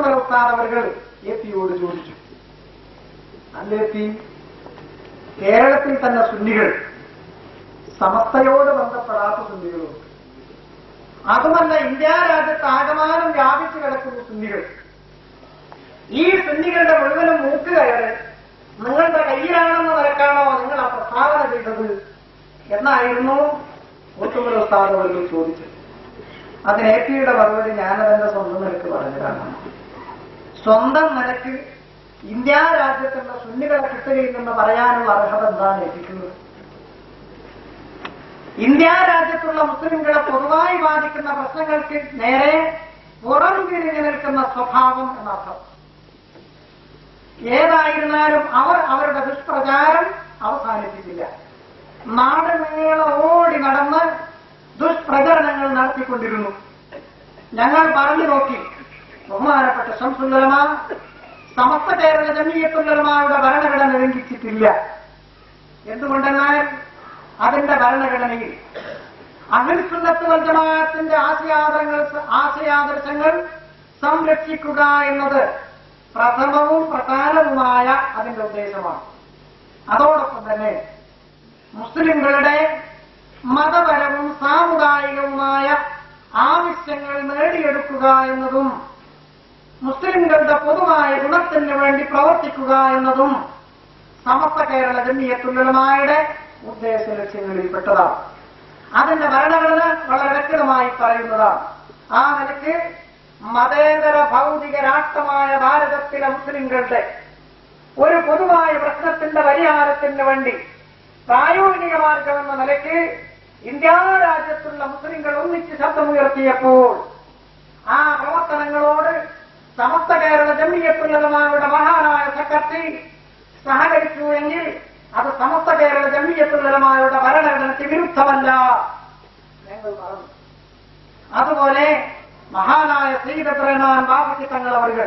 ഓട്ടുമല ഉസ്താദ് അവർ എ പിയോട് ചോദിച്ചു അല്ല എ പി കേരളത്തിൽ തന്നെ സുന്നികൾ സമസ്തയോട് ബന്ധപ്പെടാത്ത സുന്നികളുണ്ട് അതുമല്ല ഇന്ത്യ രാജ്യത്ത് ആകമാനം വ്യാപിച്ചു കിടക്കുന്ന സുന്നികൾ ഈ സുന്നികളുടെ മുഴുവനും മൂക്ക് കയറ് നിങ്ങളുടെ കയ്യിലാണെന്ന് നിലക്കാണോ നിങ്ങൾ ആ പ്രസ്താവന ചെയ്തത് എന്നായിരുന്നു ഒട്ടുമുള്ള ഉസ്താദ് അവർ ചോദിച്ചത് അതിന് എ പിയുടെ മറുപടി ഞാനതെന്റെ സ്വന്തം നിലക്ക് പറഞ്ഞതാണ് സ്വന്തം നിലക്ക് ഇന്ത്യ രാജ്യത്തുള്ള സുന്നികളെ കിട്ടുകയില്ലെന്ന് പറയാനുള്ള അർഹത എന്താണ് എത്തിക്കുന്നത് ഇന്ത്യ രാജ്യത്തുള്ള മുസ്ലിംകളെ പൊതുവായി ബാധിക്കുന്ന പ്രശ്നങ്ങൾക്ക് നേരെ പുറം തിരിഞ്ഞു നിൽക്കുന്ന സ്വഭാവം എന്നർത്ഥം ഏതായിരുന്നാലും അവർ അവരുടെ ദുഷ്പ്രചാരം അവസാനിപ്പിച്ചില്ല നാട് നീളെ ഓടി നടന്ന് ദുഷ്പ്രചരണങ്ങൾ നടത്തിക്കൊണ്ടിരുന്നു ഞങ്ങൾ പറഞ്ഞു നോക്കി ബഹുമാനപ്പെട്ട ശംസുല്ലമ സമസ്ത കേരള ജമീയത്തുല്ലമാരുടെ ഭരണഘടന ലംഘിച്ചിട്ടില്ല എന്തുകൊണ്ടെന്നാൽ അതിന്റെ ഭരണഘടനയിൽ അഹിൽസുന്നത്ത് വൽ ജമാഅത്തിന്റെ ആശയാദരങ്ങൾ ആശയാദർശങ്ങൾ സംരക്ഷിക്കുക എന്നത് പ്രഥമവും പ്രധാനവുമായ അതിന്റെ ഉദ്ദേശമാണ് അതോടൊപ്പം തന്നെ മുസ്ലിംകളുടെ മതപരവും സാമുദായികവുമായ ആവശ്യങ്ങൾ നേടിയെടുക്കുക എന്നതും മുസ്ലിംകളുടെ പൊതുവായ ഗുണത്തിന് വേണ്ടി പ്രവർത്തിക്കുക എന്നതും സമസ്ത കേരള ജമീയത്തുല്ലമായുടെ ഉദ്ദേശ ലക്ഷ്യങ്ങളിൽപ്പെട്ടതാണ് അതിന്റെ ഭരണഘടന വളരെ വ്യക്തമായി പറയുന്നതാണ് ആ നിലയ്ക്ക് മതേതര ഭൗതിക രാഷ്ട്രമായ ഭാരതത്തിലെ മുസ്ലിംകളുടെ ഒരു പൊതുവായ പ്രശ്നത്തിന്റെ പരിഹാരത്തിന് വേണ്ടി പ്രായോഗിക മാർഗമെന്ന നിലയ്ക്ക് ഇന്ത്യ രാജ്യത്തുള്ള മുസ്ലിംകൾ ഒന്നിച്ച് ശബ്ദമുയർത്തിയപ്പോൾ ആ പ്രവർത്തനങ്ങളോട് സമസ്ത കേരള ജമ്മിയത്തുള്ളമാരുടെ മഹാനായ സെക്രട്ടറി സഹകരിച്ചു എങ്കിൽ അത് സമസ്ത കേരള ജമ്മിയത്തുള്ളമാരുടെ ഭരണഘടനയ്ക്ക് വിരുദ്ധമല്ല ഞങ്ങൾ പറഞ്ഞു അതുപോലെ മഹാനായ ശ്രീധരനാൻ ബാബയ്ക്ക് തങ്ങൾ അവർ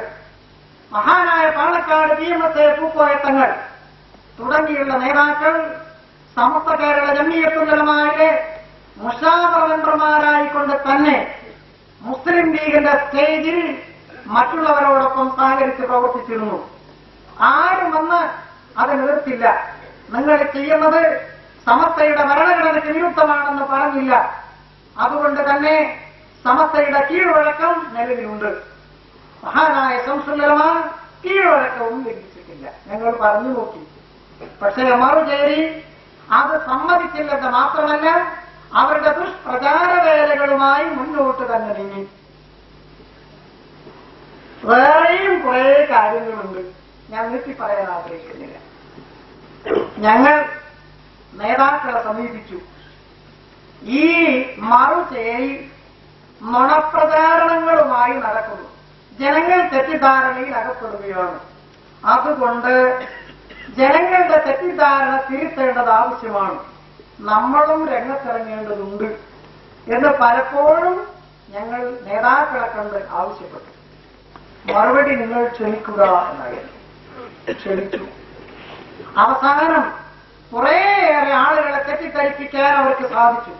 മഹാനായ Palakkad P M S A Pookoyathangal തുടങ്ങിയുള്ള നേതാക്കൾ സമസ്ത കേരള ജമ്മിയത്തുള്ളമാരുടെ മുഷാവർ മെമ്പർമാരായിക്കൊണ്ട് തന്നെ മുസ്ലിം ലീഗിന്റെ സ്റ്റേജിൽ മറ്റുള്ളവരോടൊപ്പം സഹകരിച്ച് പ്രവർത്തിച്ചിരുന്നു ആരും വന്ന് അത് നിർത്തില്ല നിങ്ങൾ ചെയ്യുന്നത് സമസ്തയുടെ ഭരണഘടനയ്ക്ക് വിരുദ്ധമാണെന്ന് പറഞ്ഞില്ല അതുകൊണ്ട് തന്നെ സമസ്തയുടെ കീഴ്വഴക്കം നിലവിലുണ്ട് മഹാനായ സംസുലമ കീഴ്വഴക്കവും ലംഘിച്ചിട്ടില്ല ഞങ്ങൾ പറഞ്ഞു നോക്കി പക്ഷേ മറുചേരി അത് സമ്മതിച്ചില്ലെന്ന് മാത്രമല്ല അവരുടെ ദുഷ്പ്രചാര വേലകളുമായി മുന്നോട്ട് തന്നെ നീങ്ങി വേറെയും കുറെ കാര്യങ്ങളുണ്ട് ഞാൻ നിർത്തി പറയാൻ ആഗ്രഹിക്കുന്നില്ല ഞങ്ങൾ നേതാക്കളെ സമീപിച്ചു ഈ മറുചേരി നുണപ്രചാരണങ്ങളുമായി നടക്കുന്നു ജനങ്ങൾ തെറ്റിദ്ധാരണയിൽ അകപ്പെടുകയാണ് അതുകൊണ്ട് ജനങ്ങളുടെ തെറ്റിദ്ധാരണ തിരുത്തേണ്ടത് ആവശ്യമാണ് നമ്മളും രംഗത്തിറങ്ങേണ്ടതുണ്ട് എന്ന് പലപ്പോഴും ഞങ്ങൾ നേതാക്കളെ കണ്ട് ആവശ്യപ്പെട്ടു മറുപടി നിങ്ങൾ ക്ഷണിക്കുക എന്നായിരുന്നു ക്ഷണിച്ചു അവസാനം കുറേയേറെ ആളുകളെ തെറ്റിദ്ധരിപ്പിക്കാൻ അവർക്ക് സാധിച്ചു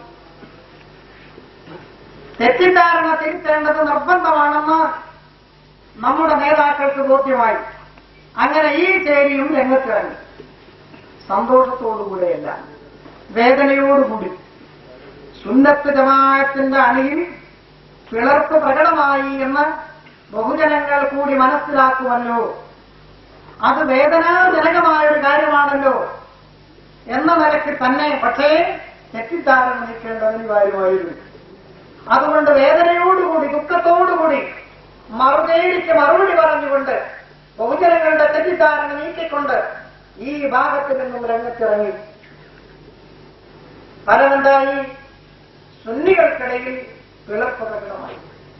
തെറ്റിദ്ധാരണ തിരുത്തേണ്ടത് നിർബന്ധമാണെന്ന് നമ്മുടെ നേതാക്കൾക്ക് ബോധ്യമായി അങ്ങനെ ഈ ചേരിയും രംഗത്തിറങ്ങി സന്തോഷത്തോടുകൂടെയല്ല വേദനയോടുകൂടി സുന്നത്ത് ജമാഅത്തിന്റെ അണിയിൽ പിളർപ്പ് പ്രകടമായി എന്ന് ബഹുജനങ്ങൾ കൂടി മനസ്സിലാക്കുമല്ലോ അത് വേദനാജനകമായ ഒരു കാര്യമാണല്ലോ എന്ന നിലയ്ക്ക് തന്നെ പക്ഷേ തെറ്റിദ്ധാരണ നിൽക്കേണ്ട അനിവാര്യമായിരുന്നു അതുകൊണ്ട് വേദനയോടുകൂടി ദുഃഖത്തോടുകൂടി മറുപടിക്ക് മറുപടി പറഞ്ഞുകൊണ്ട് ബഹുജനങ്ങളുടെ തെറ്റിദ്ധാരണ നീക്കിക്കൊണ്ട് ഈ ഭാഗത്ത് നിന്നും രംഗത്തിറങ്ങി ഫലമുണ്ടായി സുന്നികൾക്കിടയിൽ പിളർപ്പ് പ്രകടമായി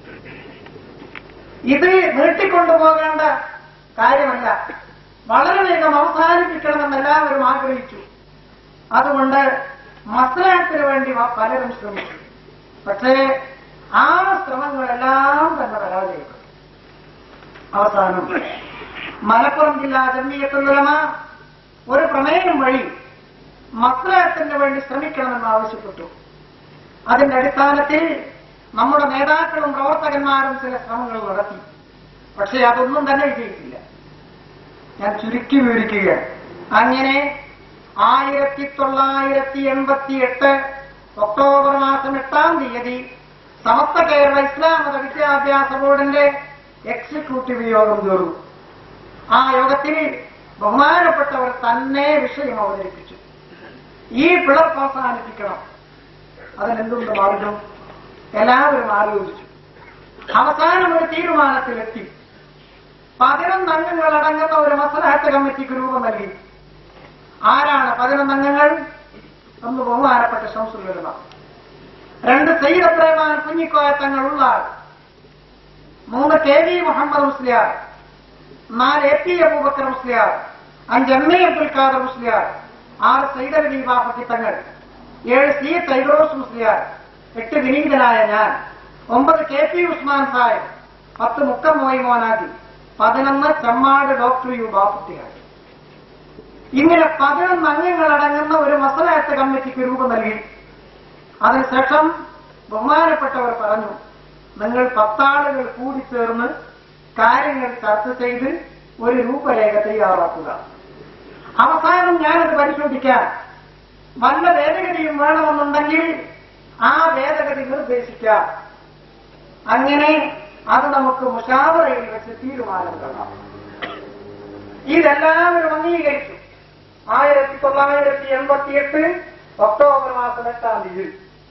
ഇത് നീട്ടിക്കൊണ്ടുപോകേണ്ട കാര്യമല്ല വളരെ വേഗം അവസാനിപ്പിക്കണമെന്ന് എല്ലാവരും ആഗ്രഹിച്ചു അതുകൊണ്ട് മസ്ലാഹത്തിന് വേണ്ടി വ- പലരും ശ്രമിച്ചു പക്ഷേ ആ ശ്രമങ്ങളെല്ലാം തന്നെ പരാജയപ്പെട്ടു അവസാനം മലപ്പുറം ജില്ലാ ജമ്മിയത്തുലമ ഒരു പ്രമേയം വഴി മസ്ലാഹത്തിന് വേണ്ടി ശ്രമിക്കണമെന്ന് ആവശ്യപ്പെട്ടു അതിന്റെ അടിസ്ഥാനത്തിൽ നമ്മുടെ നേതാക്കളും പ്രവർത്തകന്മാരും ചില ശ്രമങ്ങൾ നടത്തി പക്ഷേ അതൊന്നും തന്നെ വിജയിക്കില്ല ഞാൻ ചുരുക്കി വിവരിക്കുകയാണ് അങ്ങനെ ആയിരത്തി തൊള്ളായിരത്തി എൺപത്തി എട്ട് ഒക്ടോബർ മാസം എട്ടാം തീയതി സമസ്ത കേരള ഇസ്ലാം മത വിദ്യാഭ്യാസ ബോർഡിന്റെ എക്സിക്യൂട്ടീവ് യോഗം ചേർന്നു ആ യോഗത്തിൽ ബഹുമാനപ്പെട്ടവർ തന്നെ വിഷയം അവതരിപ്പിച്ചു ഈ പിളർപ്പ് അവസാനിപ്പിക്കണം അതിനെന്തുണ്ട് മാർഗം എല്ലാവരും ആലോചിച്ചു അവസാനം ഒരു തീരുമാനത്തിലെത്തി പതിനൊന്ന് അംഗങ്ങൾ അടങ്ങുന്ന ഒരു മസലഹത്ത് കമ്മിറ്റിക്ക് രൂപം നൽകി ആരാണ് പതിനൊന്ന് അംഗങ്ങൾ ഒന്ന് ബഹുമാനപ്പെട്ട ശംസുലമ രണ്ട് സയ്യിദ് അബ്രഹ്മാൻ കുഞ്ഞിക്കോയ തങ്ങളുള്ള ആൾ മൂന്ന് കെ വി മുഹമ്മദ് മുസ്ലിയാർ നാല് എ പി അബൂബക്കർ മുസ്ലിയാർ അഞ്ച് എം എ അബ്ദുൽ ഖാദർ മുസ്ലിയാർ ആറ് സയ്യിദ് അലി ബാഫത്തി തങ്ങൾ ഏഴ് സി തൈറോസ് മുസ്ലിയാർ എട്ട് വിനീതനായ ഞാൻ ഒമ്പത് കെ പി ഉസ്മാൻ സാഹിബ് പത്ത് മുക്കം മോയി മോനാദി പതിനൊന്ന് ചെമ്മാട് ഡോക്ടർ യു ബാപ്പുട്ടികൾ ഇങ്ങനെ പതിനൊന്ന് അംഗങ്ങൾ അടങ്ങുന്ന ഒരു മസലയത്ത് കമ്മിറ്റിക്ക് രൂപം നൽകി അതിനുശേഷം ബഹുമാനപ്പെട്ടവർ പറഞ്ഞു നിങ്ങൾ പത്താളുകൾ കൂടിച്ചേർന്ന് കാര്യങ്ങൾ ചർച്ച ചെയ്ത് ഒരു രൂപരേഖ തയ്യാറാക്കുക അവസാനം ഞാനത് പരിശോധിക്കാൻ വല്ല ഭേദഗതിയും വേണമെന്നുണ്ടെങ്കിൽ ആ ഭേദഗതി നിർദ്ദേശിക്കാം അങ്ങനെ അത് നമുക്ക് മുഷാവറയിൽ വെച്ച് തീരുമാനം കാണാം ഇതെല്ലാവരും അംഗീകരിച്ചു ആയിരത്തി തൊള്ളായിരത്തി എൺപത്തി എട്ട് ഒക്ടോബർ മാസം എട്ടാം തീയതി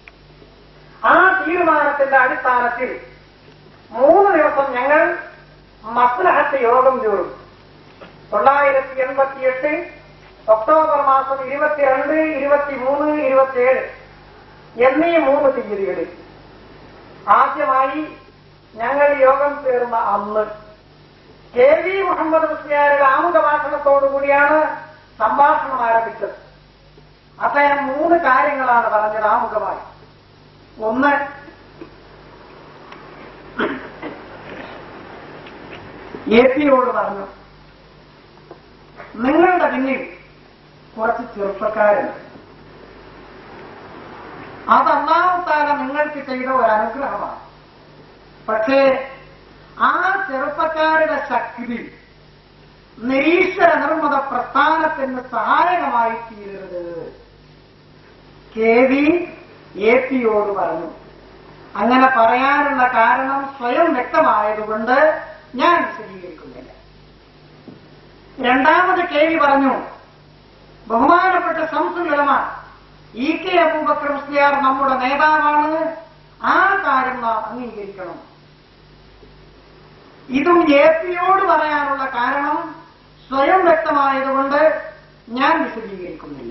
ആ തീരുമാനത്തിന്റെ അടിസ്ഥാനത്തിൽ മൂന്ന് ദിവസം ഞങ്ങൾ മസ്ലഹത്ത് യോഗം ചേർന്നു തൊള്ളായിരത്തി എൺപത്തി എട്ട് ഒക്ടോബർ മാസം ഇരുപത്തിരണ്ട് ഇരുപത്തിമൂന്ന് ഇരുപത്തിയേഴ് എന്നീ മൂന്ന് തീയതികളിൽ ആദ്യമായി ഞങ്ങൾ യോഗം ചേർന്ന അന്ന് കെ വി മുഹമ്മദ് മുസ്ലിയാരുടെ ആമുഖ ഭാഷണത്തോടുകൂടിയാണ് സംഭാഷണം ആരംഭിച്ചത് അദ്ദേഹം മൂന്ന് കാര്യങ്ങളാണ് പറഞ്ഞത് ആമുഖമായി ഒന്ന് എ പിയോട് പറഞ്ഞു നിങ്ങളുടെ പിന്നിൽ കുറച്ച് ചെറുപ്പക്കാരുണ്ട് അത് അന്നാമത്താല നിങ്ങൾക്ക് ചെയ്ത ഒരു അനുഗ്രഹമാണ് പക്ഷേ ആ ചെറുപ്പക്കാരുടെ ശക്തി നിരീശ്വര നിർമ്മത പ്രസ്ഥാനത്തിന് സഹായകമായി തീരരുത് കെ വി എ പിയോട് പറഞ്ഞു അങ്ങനെ പറയാനുള്ള കാരണം സ്വയം വ്യക്തമായതുകൊണ്ട് ഞാൻ വിശദീകരിക്കുന്നില്ല രണ്ടാമത് കെ വി പറഞ്ഞു ബഹുമാനപ്പെട്ട സംസുലമ ഇ കെ അബൂബക്കർ മുസ്ലിയാർ നമ്മുടെ നേതാവാണ് ആ കാര്യം നാം അംഗീകരിക്കണം ഇതും എ പിയോട് പറയാനുള്ള കാരണം സ്വയം വ്യക്തമായതുകൊണ്ട് ഞാൻ വിശദീകരിക്കുന്നില്ല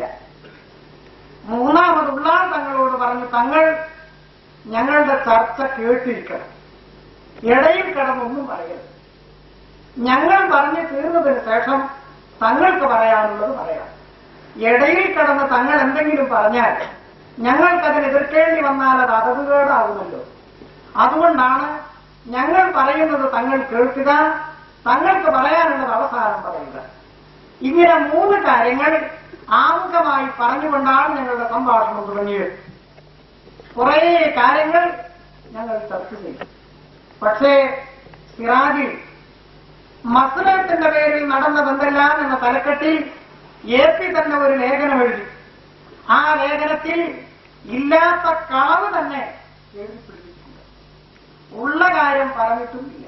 മൂന്നാമത് ഉള്ളാൾ തങ്ങളോട് പറഞ്ഞു തങ്ങൾ ഞങ്ങളുടെ ചർച്ച കേട്ടിരിക്കണം ഇടയിൽ കിടന്നൊന്നും പറയരുത് ഞങ്ങൾ പറഞ്ഞു തീർന്നതിന് ശേഷം തങ്ങൾക്ക് പറയാനുള്ളത് പറയാം ഇടയിൽ കിടന്ന് തങ്ങൾ എന്തെങ്കിലും പറഞ്ഞാൽ ഞങ്ങൾക്കതിന് എതിർക്കേണ്ടി വന്നാൽ അത് അതവുകേടാകുമല്ലോ അതുകൊണ്ടാണ് ഞങ്ങൾ പറയുന്നത് തങ്ങൾ കേൾക്കുക തങ്ങൾക്ക് പറയാനുള്ളത് അവസാനം പറയുക ഇങ്ങനെ മൂന്ന് കാര്യങ്ങൾ ആമുഖമായി പറഞ്ഞുകൊണ്ടാണ് ഞങ്ങളുടെ സംഭാഷണം തുടങ്ങിയത് കുറേ കാര്യങ്ങൾ ഞങ്ങൾ ചർച്ച ചെയ്തു പക്ഷേ സിറാജിൽ മസ്ലത്തിന്റെ പേരിൽ നടന്നതെന്തെല്ലാം എന്ന തലക്കെട്ടിൽ എ പി തന്നെ ഒരു ലേഖനം എഴുതി ആ ലേഖനത്തിൽ ഇല്ലാത്ത കളവ് തന്നെ എഴുതിപ്പിടിച്ചിട്ടുണ്ട് ഉള്ള കാര്യം പറഞ്ഞിട്ടുമില്ല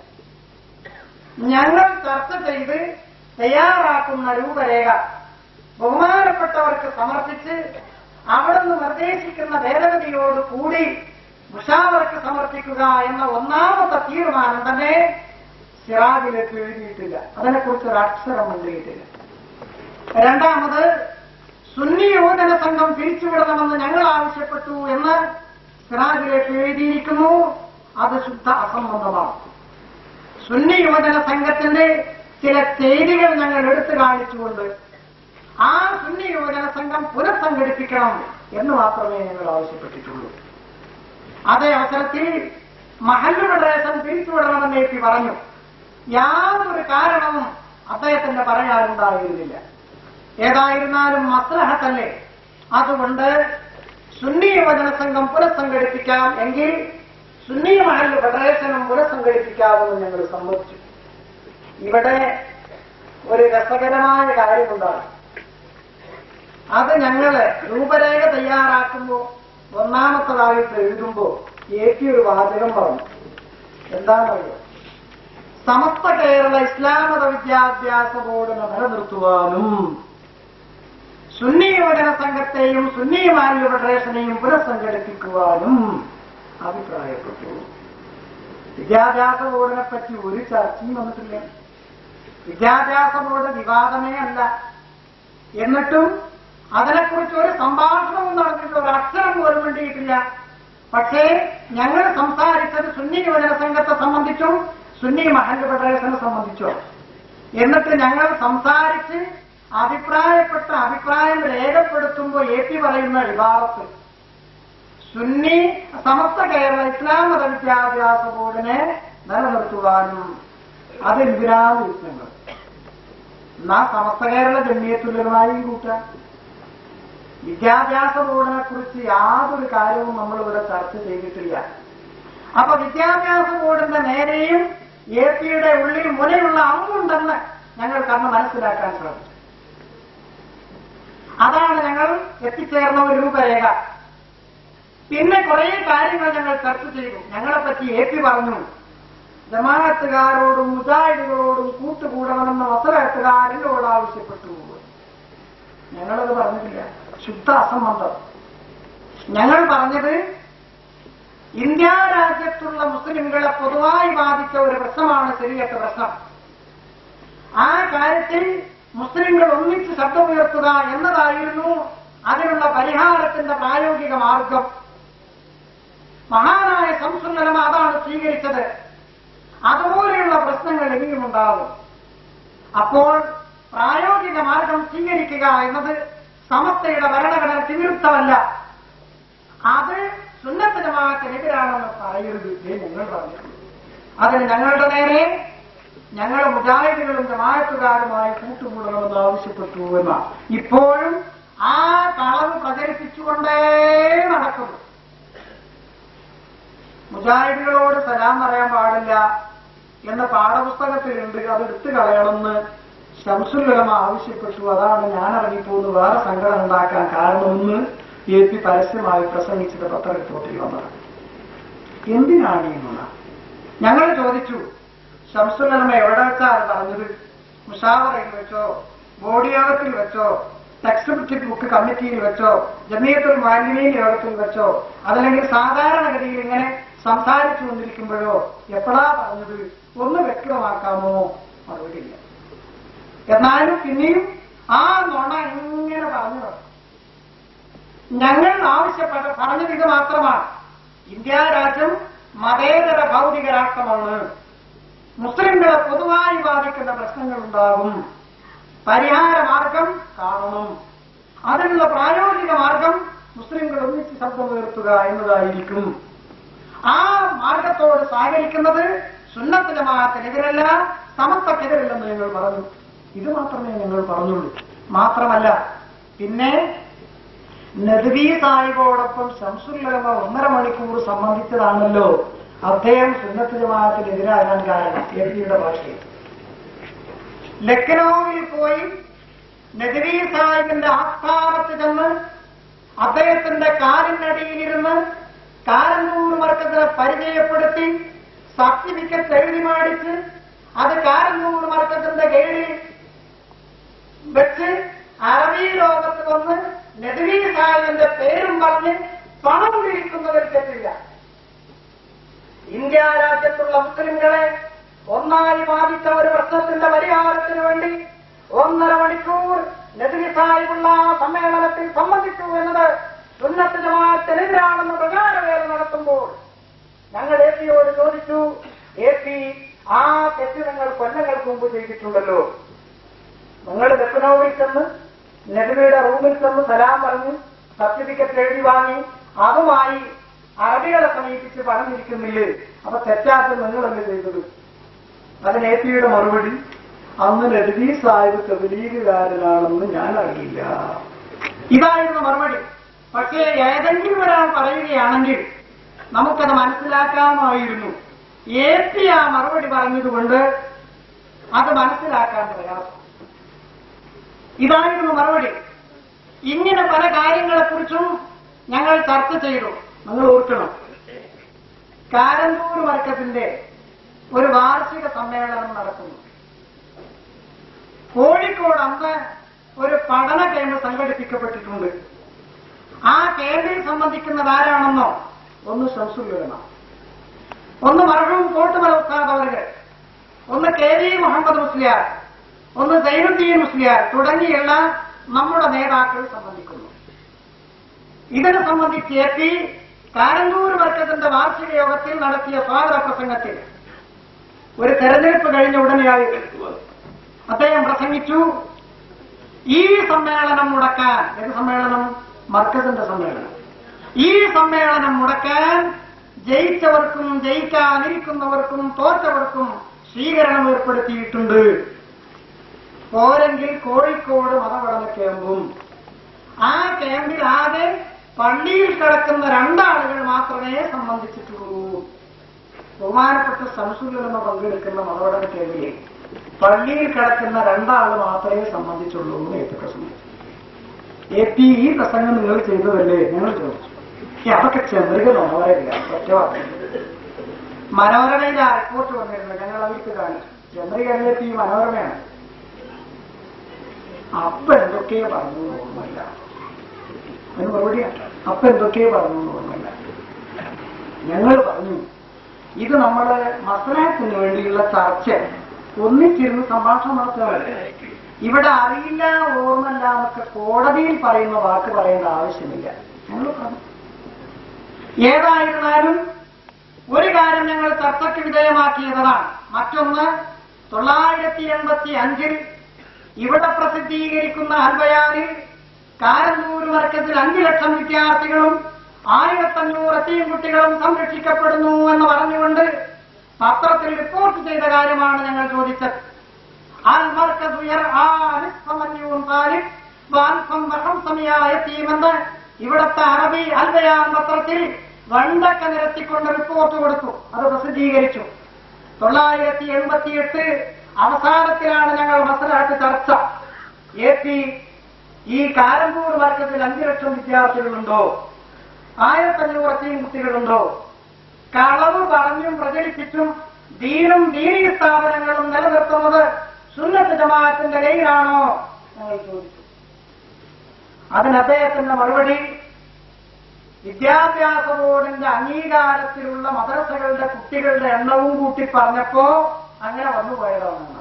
ഞങ്ങൾ ചർച്ച ചെയ്ത് തയ്യാറാക്കുന്ന രൂപരേഖ ബഹുമാനപ്പെട്ടവർക്ക് സമർപ്പിച്ച് അവിടുന്ന് നിർദ്ദേശിക്കുന്ന ഭേദഗതിയോട് കൂടി മുഷാവർക്ക് സമർപ്പിക്കുക എന്ന ഒന്നാമത്തെ തീരുമാനം തന്നെ സിറാജിലേക്ക് എഴുതിയിട്ടില്ല അതിനെക്കുറിച്ച് ഒരു അക്ഷരം മുണ്ടിയിട്ടില്ല രണ്ടാമത് സുന്നി യുവജന സംഘം പിരിച്ചുവിടണമെന്ന് ഞങ്ങൾ ആവശ്യപ്പെട്ടു എന്ന് സിറാജിലേക്ക് എഴുതിയിരിക്കുന്നു അത് ശുദ്ധ അസംബന്ധമാണ് സുന്നി യുവജന സംഘത്തിന്റെ ചില ചെയ്തികൾ ഞങ്ങൾ എടുത്തു കാണിച്ചുകൊണ്ട് ആ സുന്നി യുവജന സംഘം പുനഃസംഘടിപ്പിക്കണം എന്ന് മാത്രമേ ഞങ്ങൾ ആവശ്യപ്പെട്ടിട്ടുള്ളൂ അതേ അവസരത്തിൽ മഹല്ല് ഫെഡറേഷൻ പിരിച്ചുവിടണമെന്ന് എ പി പറഞ്ഞു യാതൊരു കാരണവും അദ്ദേഹത്തിന്റെ പറയാനുണ്ടായിരുന്നില്ല ഏതായിരുന്നാലും മസ്ലഹത്തല്ലേ അതുകൊണ്ട് സുന്നി യുവജന സംഘം പുനഃസംഘടിപ്പിക്കാം എങ്കിൽ സുന്നി മഹല്ല് ഫെഡറേഷനും പുനഃസംഘടിപ്പിക്കാമെന്ന് ഞങ്ങൾ സമ്മതിച്ചു ഇവിടെ ഒരു രസകരമായ കാര്യമുണ്ടാകും അത് ഞങ്ങള് രൂപരേഖ തയ്യാറാക്കുമ്പോൾ ഒന്നാമത്തതായിട്ട് എഴുതുമ്പോൾ എ പി ഒരു വാചകം പറഞ്ഞു എന്താണെന്നറിയോ സമസ്ത കേരള ഇസ്ലാം മത വിദ്യാഭ്യാസ ബോർഡിനെ നിലനിർത്തുവാനും സുന്നി യുവജന സംഘത്തെയും സുന്നി മാലിന്യ ഫെഡറേഷനെയും പുനഃസംഘടിപ്പിക്കുവാനും അഭിപ്രായപ്പെട്ടു വിദ്യാഭ്യാസ ബോർഡിനെ പറ്റി ഒരു ചർച്ചയും വന്നിട്ടില്ല വിദ്യാഭ്യാസ ബോർഡ് വിവാദമേ അല്ല എന്നിട്ടും അതിനെക്കുറിച്ച് ഒരു സംഭാഷണവും നടന്നിട്ട് ഒരു അക്ഷരം പോലും വേണ്ടിയിട്ടില്ല പക്ഷേ ഞങ്ങൾ സംസാരിച്ചത് സുന്നി യുവജന സംഘത്തെ സംബന്ധിച്ചും സുന്നി മഹല്ല് ഫെഡറേഷനെ സംബന്ധിച്ചോ എന്നിട്ട് ഞങ്ങൾ സംസാരിച്ച് അഭിപ്രായപ്പെട്ട അഭിപ്രായം രേഖപ്പെടുത്തുമ്പോൾ എ പി പറയുന്ന വിഭാഗത്ത് സുന്നി സമസ്ത കേരള ഇസ്ലാം മത വിദ്യാഭ്യാസ ബോർഡിനെ നിലനിർത്തുവാനും അതെന്തിനാണ് യുദ്ധങ്ങൾ എന്നാ സമസ്ത കേരള ജമ്മിയത്തുലമായി കൂട്ടാം വിദ്യാഭ്യാസ ബോർഡിനെ കുറിച്ച് യാതൊരു കാര്യവും നമ്മളിവിടെ ചർച്ച ചെയ്തിട്ടില്ല അപ്പൊ വിദ്യാഭ്യാസ ബോർഡിന്റെ നേരെയും എ പിയുടെ ഉള്ളിൽ മുലയുള്ള അമ്പുണ്ടെന്ന് ഞങ്ങൾ കണ്ണ് മനസ്സിലാക്കാൻ ശ്രമിച്ചു അതാണ് ഞങ്ങൾ എത്തിച്ചേർന്ന ഒരു രൂപരേഖ പിന്നെ കുറെ കാര്യങ്ങൾ ഞങ്ങൾ ചർച്ച ചെയ്തു ഞങ്ങളെപ്പറ്റി എ പി പറഞ്ഞു ജമാഅത്തുകാരോടും മുജാഹിദുകളോടും കൂട്ടുകൂടണമെന്ന് വസരത്തുകാരനോട് ആവശ്യപ്പെട്ടു ഞങ്ങളത് പറഞ്ഞിട്ടില്ല ശുദ്ധ അസംബന്ധം ഞങ്ങൾ പറഞ്ഞത് ഇന്ത്യ രാജ്യത്തുള്ള മുസ്ലിംകളെ പൊതുവായി ബാധിച്ച ഒരു പ്രശ്നമാണ് ശരിയത്ത പ്രശ്നം ആ കാര്യത്തിൽ മുസ്ലിംകൾ ഒന്നിച്ച് ശബ്ദമുയർത്തുക എന്നതായിരുന്നു അതിനുള്ള പരിഹാരത്തിന്റെ പ്രായോഗിക മാർഗം മഹാനായ സംസുന്ദരം അതാണ് സ്വീകരിച്ചത് അതുപോലെയുള്ള പ്രശ്നങ്ങൾ ഇനിയും ഉണ്ടാവും അപ്പോൾ പ്രായോഗിക മാർഗം സ്വീകരിക്കുക എന്നത് സമസ്തയുടെ ഭരണഘടന വിരുദ്ധമല്ല അത് സുന്നത്ത് ജമാഅത്തിനെതിരാണെന്ന് പറയരുത് ദേ ഞങ്ങൾ പറഞ്ഞിട്ടുണ്ട് അതിന് ഞങ്ങളുടെ നേരെ ഞങ്ങൾ മുജാഹിദുകളും ജമാഅത്തുകാരുമായി കൂട്ടുകൂടണമെന്ന് ആവശ്യപ്പെട്ടു എന്ന ഇപ്പോഴും ആ കളവ് പ്രചരിപ്പിച്ചുകൊണ്ടേ നടക്കുന്നു മുജാഹിദുകളോട് സലാം പറയാൻ പാടില്ല എന്ന പാഠപുസ്തകത്തിലുണ്ട് അത് എടുത്തു കളയണമെന്ന് ശംസുലമ ആവശ്യപ്പെട്ടു അതാണ് ഞാൻ ഇറങ്ങിപ്പോന്ന് വേറെ സങ്കടം ഉണ്ടാക്കാൻ കാരണമെന്ന് എ പി പരസ്യമായി പ്രസംഗിച്ചത് പത്രറിപ്പോർട്ടിൽ വന്നത് എന്തിനാണ് ഈ നുണ ഞങ്ങൾ ചോദിച്ചു ശംസുലമ എവിടെ വെച്ചാണ് പറഞ്ഞത് മുഷാവറയിൽ വെച്ചോ ബോഡി യോഗത്തിൽ വെച്ചോ ടെക്സ്റ്റ് ബുക്ക് കമ്മിറ്റിയിൽ വെച്ചോ ജമീയത്തുൽ മാലിന്യ യോഗത്തിൽ വെച്ചോ അതല്ലെങ്കിൽ സാധാരണഗതിയിൽ ഇങ്ങനെ സംസാരിച്ചു കൊണ്ടിരിക്കുമ്പോഴോ എപ്പോഴാ പറഞ്ഞത് ഒന്ന് വ്യക്തമാക്കാമോ മറുപടിയില്ല എന്നാലും പിന്നെയും ആ നുണ ഇങ്ങനെ പറഞ്ഞു വന്നു. ഞങ്ങൾ ആവശ്യപ്പെട്ട പറഞ്ഞത് ഇത് മാത്രമാണ് ഇന്ത്യ രാജ്യം മതേതര ഭൗതിക രാഷ്ട്രമാണ് മുസ്ലിംകളെ പൊതുവായി ബാധിക്കുന്ന പ്രശ്നങ്ങൾ ഉണ്ടാകും പരിഹാര മാർഗം കാണണം അതിനുള്ള പ്രായോഗിക മാർഗം മുസ്ലിംകൾ ഒന്നിച്ച് ശബ്ദമുയർത്തുക എന്നതായിരിക്കും ആ മാർഗത്തോട് സഹകരിക്കുന്നത് സുന്നത്ത് ജമാഅത്തിനെതിരല്ല സമത്വക്കെതിരല്ലെന്ന് ഞങ്ങൾ പറഞ്ഞു ഇത് മാത്രമേ ഞങ്ങൾ പറഞ്ഞുള്ളൂ മാത്രമല്ല പിന്നെ നദ്വി സാഹിബോടൊപ്പം ശംസുല്ലമ ഒന്നര മണിക്കൂർ സംബന്ധിച്ചതാണല്ലോ അദ്ദേഹം സുന്നത്ത് ജമാഅത്തിനെതിരാകാൻ കാരണം എ പിയുടെ ഭാഷയിൽ ലക്നൌവിൽ പോയി നദ്വി സാഹിബിന്റെ ആസ്ഥാനത്ത് ചെന്ന് അദ്ദേഹത്തിന്റെ കാലിനടിയിലിരുന്ന് കാരന്നൂർ മർക്കത്തിനെ പരിചയപ്പെടുത്തി സർട്ടിഫിക്കറ്റ് എഴുതി മേടിച്ച് അത് കാരന്നൂർ മർക്കത്തിന്റെ കീഴിൽ വെച്ച് അറബി ലോകത്ത് വന്ന് നദ്വി സാഹിബിന്റെ പേരും പറഞ്ഞ് പണം പിരിക്കുന്നതിൽ തെറ്റില്ല ഇന്ത്യ രാജ്യത്തുള്ള മുസ്ലിംകളെ ഒന്നായി ബാധിച്ച ഒരു പ്രശ്നത്തിന്റെ പരിഹാരത്തിന് വേണ്ടി ഒന്നര മണിക്കൂർ നദ്വി സാഹിബുള്ള ആ സമ്മേളനത്തിൽ സംബന്ധിച്ചു എന്നത് സുന്നത്ത് ജമാഅത്തിനെതിരാണെന്ന് പ്രചാരവേല നടത്തുമ്പോൾ ഞങ്ങൾ എ പിയോട് ചോദിച്ചു എ പി ആ തെറ്റ് നിങ്ങൾ കൊല്ലങ്ങൾക്ക് മുമ്പ് ചെയ്തിട്ടുണ്ടല്ലോ നിങ്ങൾ ലക്നൌവിൽ ചെന്ന് നെഹ്റുവിയുടെ റൂമിൽ ചെന്ന് സലാം പറഞ്ഞ് സർട്ടിഫിക്കറ്റ് എഴുതി വാങ്ങി അതുമായി അറബികളെ സമീപിച്ച് പറഞ്ഞിരിക്കുന്നില്ലേ അപ്പൊ തെറ്റാത്ത നിങ്ങളല്ലേ ചെയ്തത് അതിന് എ പിയുടെ മറുപടി അന്ന് നദീ സാഹിബ് തെബലീഗുകാരനാണെന്ന് ഞാൻ അറിയില്ല ഇതായിരുന്നു മറുപടി പക്ഷേ ഏതെങ്കിലും ഒരാൾ പറയുകയാണെങ്കിൽ നമുക്കത് മനസ്സിലാക്കാമായിരുന്നു എ പി ആ മറുപടി പറഞ്ഞതുകൊണ്ട് അത് മനസ്സിലാക്കാൻ പ്രയാസം ഇതായിരുന്നു മറുപടി ഇങ്ങനെ പല കാര്യങ്ങളെക്കുറിച്ചും ഞങ്ങൾ ചർച്ച ചെയ്തു നിങ്ങൾ ഓർക്കണം കാരന്തൂർ വർക്കത്തിന്റെ ഒരു വാർഷിക സമ്മേളനം നടക്കുന്നു കോഴിക്കോട് അന്ന് ഒരു പഠന കേന്ദ്ര സംഘടിപ്പിക്കപ്പെട്ടിട്ടുണ്ട് ആ കേന്ദ്രം സംബന്ധിക്കുന്നത് ആരാണെന്നോ ഒന്ന് ശംസുല്ലുലമ ഒന്ന് മർഹൂം കോട്ടുമല ഉസ്താദ് അവர்கள் ഒന്ന് കെ വി മുഹമ്മദ് മുസ്ലിയാർ ഒന്ന് സൈനുദ്ദീൻ മുസ്ലിയാർ തുടങ്ങിയുള്ള നമ്മുടെ നേതാക്കൾ സംബന്ധിക്കുന്നു ഇതിനെ സംബന്ധിച്ച് എത്തി കാരന്തൂർ വർക്കത്തിന്റെ വാർഷിക യോഗത്തിൽ നടത്തിയ സ്വാഗത പ്രസംഗത്തിൽ ഒരു തെരഞ്ഞെടുപ്പ് കഴിഞ്ഞ ഉടനെയായി അദ്ദേഹം പ്രസംഗിച്ചു ഈ സമ്മേളനം മുടക്കാൻ ഏത് സമ്മേളനം മർക്കസിന്റെ സമ്മേളനം ഈ സമ്മേളനം മുടക്കാൻ ജയിച്ചവർക്കും ജയിക്കാനിരിക്കുന്നവർക്കും തോറ്റവർക്കും സ്വീകരണം ഏർപ്പെടുത്തിയിട്ടുണ്ട് പോരെങ്കിൽ കോഴിക്കോട് മതപഠന ക്യാമ്പും ആ ക്യാമ്പിൽ ആകെ പള്ളിയിൽ കിടക്കുന്ന രണ്ടാളുകൾ മാത്രമേ സംബന്ധിച്ചിട്ടുള്ളൂ ബഹുമാനപ്പെട്ട സംസുലെന്ന പങ്കെടുക്കുന്ന മതപഠന ക്യാമ്പിലെ പള്ളിയിൽ കിടക്കുന്ന രണ്ടാൾ മാത്രമേ സംബന്ധിച്ചുള്ളൂ എന്ന് എ പി പ്രസംഗിച്ചു എ പി ഈ പ്രസംഗം നിങ്ങൾ ചെയ്തതല്ലേ ഞങ്ങൾ ചോദിച്ചു "ഏ, അതൊക്കെ ചന്ദ്രിക മനോരമില്ല ഒറ്റ വാക്ക് മനോരമയിൽ ആ റിപ്പോർട്ട് വന്നിരുന്നു ഞങ്ങൾ അവർക്ക് കാണിച്ചു ചന്ദ്രികയിലെ പി മനോരമയാണ് അപ്പൊ എന്തൊക്കെയോ പറഞ്ഞു എന്ന് ഓർമ്മയില്ല അതിന് മറുപടിയാണ് അപ്പൊ എന്തൊക്കെയോ പറഞ്ഞു എന്ന് ഓർമ്മയില്ല ഞങ്ങൾ പറഞ്ഞു ഇത് നമ്മള് മസനാത്തിന് വേണ്ടിയുള്ള ചർച്ച ഒന്നിച്ചിരുന്ന് സംഭാഷണം നടത്തുകയല്ലേ ഇവിടെ അറിയില്ല ഓർമ്മല്ല എന്നൊക്കെ കോടതിയിൽ പറയുന്ന വാക്ക് പറയേണ്ട ആവശ്യമില്ല ഞങ്ങൾ പറഞ്ഞു ഏതായിരുന്നാലും ഒരു കാര്യം ഞങ്ങൾ ചർച്ചയ്ക്ക് വിധേയമാക്കിയതാണ് മറ്റൊന്ന് തൊള്ളായിരത്തി എൺപത്തി അഞ്ചിൽ ഇവിടെ പ്രസിദ്ധീകരിക്കുന്ന അൽബയാനിൽ കാരന്തൂർ വർക്കത്തിൽ അഞ്ചു ലക്ഷം വിദ്യാർത്ഥികളും ആയിരത്തഞ്ഞൂറ് എത്തിയും കുട്ടികളും സംരക്ഷിക്കപ്പെടുന്നു എന്ന് പറഞ്ഞുകൊണ്ട് പത്രത്തിൽ റിപ്പോർട്ട് ചെയ്ത കാര്യമാണ് ഞങ്ങൾ ചോദിച്ചത് അൽ മർക്കസ് യർആ നിസ്ഫമന്യൂൻ താലിബ് വാൻഫം വഹംസമിയായ ടീമെന്ന് ഇവിടുത്തെ അറബി അൽബയാൻ പത്രത്തിൽ വണ്ടക്ക നിരത്തിക്കൊണ്ട് റിപ്പോർട്ട് കൊടുത്തു അത് പ്രസിദ്ധീകരിച്ചു തൊള്ളായിരത്തി എൺപത്തിയെട്ട് അവസാനത്തിലാണ് ഞങ്ങൾ മസലാറ്റ് ചർച്ച എ പി ഈ കാരമ്പൂർ വർഗത്തിൽ അഞ്ചു ലക്ഷം വിദ്യാർത്ഥികളുണ്ടോ ആയിരത്തഞ്ഞൂറ് ടീം കുട്ടികളുണ്ടോ കളവ് പറഞ്ഞും പ്രചരിപ്പിച്ചും ദീനും ദീനീ സ്ഥാപനങ്ങളും നിലനിർത്തുന്നത് സുന്നത്ത് ജമാഅത്തിന്റെ ലൈനാണോ ഞങ്ങൾ ചോദിച്ചു അതിന് അദ്ദേഹത്തിന്റെ മറുപടി വിദ്യാഭ്യാസ ബോർഡിന്റെ അംഗീകാരത്തിലുള്ള മദ്രസകളുടെ കുട്ടികളുടെ എണ്ണവും കൂട്ടി പറഞ്ഞപ്പോ അങ്ങനെ വന്നുപോയതാണ്